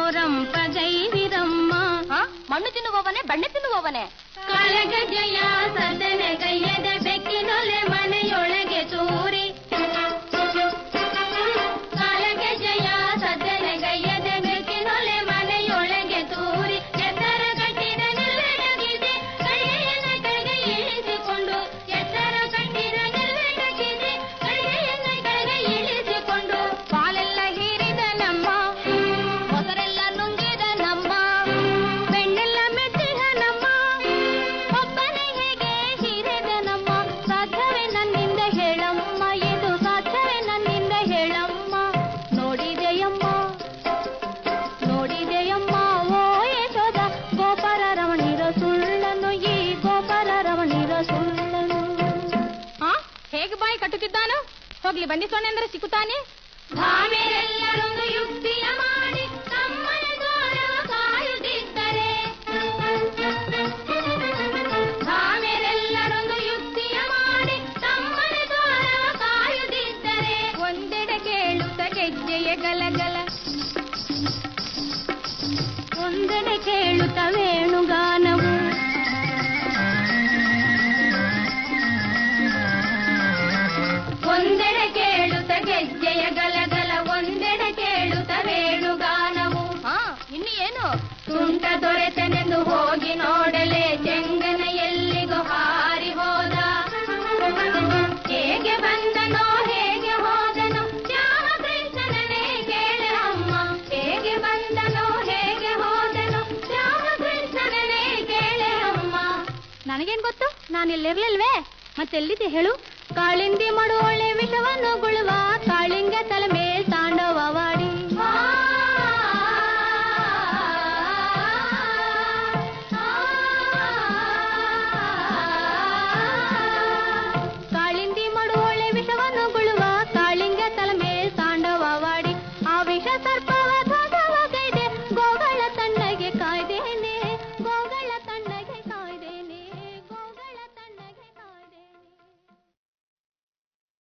ರಂಪಗೈವಿರಮ್ಮ ಮಣ್ಣು ತಿನ್ನುವವನೇ ಬಣ್ಣೆ ತಿನ್ನುವವನೇ ಕಾಲಗ ಜಯ ಸದನ ಗೈಯದ ಬೆಕ್ಕಿನೊಲೆ ಮನೆಯೊಳಗೆ ತೂರಿ ಕಾಲಗ ಜಯ ಸದನ ಗೈಯದ ಬೆಕ್ಕಿನೊಲೆ ಮನೆಯೊಳಗೆ ತೂರಿ ಎತ್ತರ ಕಟ್ಟಿದ ನೆಲ್ಲಡಗಿದೆ ಕಡೆಯನ್ನ ಕೆಳಗೆ ಇಳಿಸಿಕೊಂಡು ಎತ್ತರ ಕಟ್ಟಿದ ನೆಲ್ಲಡಗಿದೆ ಕಡೆಯನ್ನ ಕೆಳಗೆ ಇಳಿಸಿಕೊಂಡು ಪಾಲೆಲ್ಲ ಹೀರಿದ ನಮ್ಮ ಮೊಸರೆಲ್ಲ ನುಂಗಿದ ನಮ್ಮ ಬೆಣ್ಣೆಲ್ಲ ಮೆತ್ತಿದ ನಮ್ಮ ಒಬ್ಬನೇ ಹೇಗೆ ಹೀರಿದ ನಮ್ಮ ಸಾಧ್ಯವೇ ನನ್ನಿಂದ ಹೇಳಮ್ಮ ಇದು ಸಾಧ್ಯವೇ ನನ್ನಿಂದ ಹೇಳಮ್ಮ ನೋಡಿದೆಯಮ್ಮ ನೋಡಿದೆಯಮ್ಮ ಓ ಯಶೋದ ಗೋಪರ ರಮಣಿರ ಸುಳ್ಳನು ಈ ಗೋಪರ ರಮಣಿರ ಸುಳ್ಳನು ಹೇಗೆ ಬಾಯಿ ಕಟ್ಟುತ್ತಿದ್ದಾನು ಹೋಗ್ಲಿ ಬಂದಿಸೋಣ ಅಂದ್ರೆ ಸಿಕ್ಕುತ್ತಾನೆ ಭಾಮೆರೆಲ್ಲರೊಂದು ಯುಕ್ತಿಯ ಮಾಡಿ ತಮ್ಮನ ದ್ವಾರವ ಕಾಯುತ್ತಿದ್ದರೆ ಭಾಮೆರೆಲ್ಲರೊಂದು ಯುಕ್ತಿಯ ಮಾಡಿ ತಮ್ಮನ ದ್ವಾರವ ಕಾಯುತ್ತಿದ್ದರೆ ಒಂದೆಡೆ ಕೇಳುತ್ತ ಗೆಜ್ಜೆಯ ಗಲಗಲ ಒಂದೆಡೆ ಕೇಳುತ್ತ ವೇಣುಗಾನವು ಒಂದೆಡೆ ಕೇಳುತ್ತ ಗೆಜ್ಜೆಯ ಗಲಗಲ ಒಂದೆಡೆ ಕೇಳುತ್ತ ವೇಣುಗಾನವು ಇನ್ನು ಏನು ತುಂಟ ದೊರೆತನೆಂದು ಹೋಗಿ ನೋಡಲೆ ಚೆಂಗನ ಎಲ್ಲಿಗೂ ಹಾರಿ ಹೋದ ಹೇಗೆ ಬಂದನೋ ಹೇಗೆ ಹೋದನೋ ಶ್ಯಾಮ ಕೃಷ್ಣನೇ ಕೇಳೆ ಅಮ್ಮ ಹೇಗೆ ಬಂದನೋ ಹೇಗೆ ಹೋದನೋ ಶ್ಯಾಮ ಕೃಷ್ಣನೇ ಕೇಳೆ ಅಮ್ಮ ನನಗೇನ್ ಗೊತ್ತು ನಾನು ಇಲ್ಲಿರ್ಲಿಲ್ವೇ ಮತ್ತೆಲ್ಲಿದೆ ಹೇಳು ಕಾಳಿಂದಿ ಮಡುವಳೆ ವಿಷವನ್ನು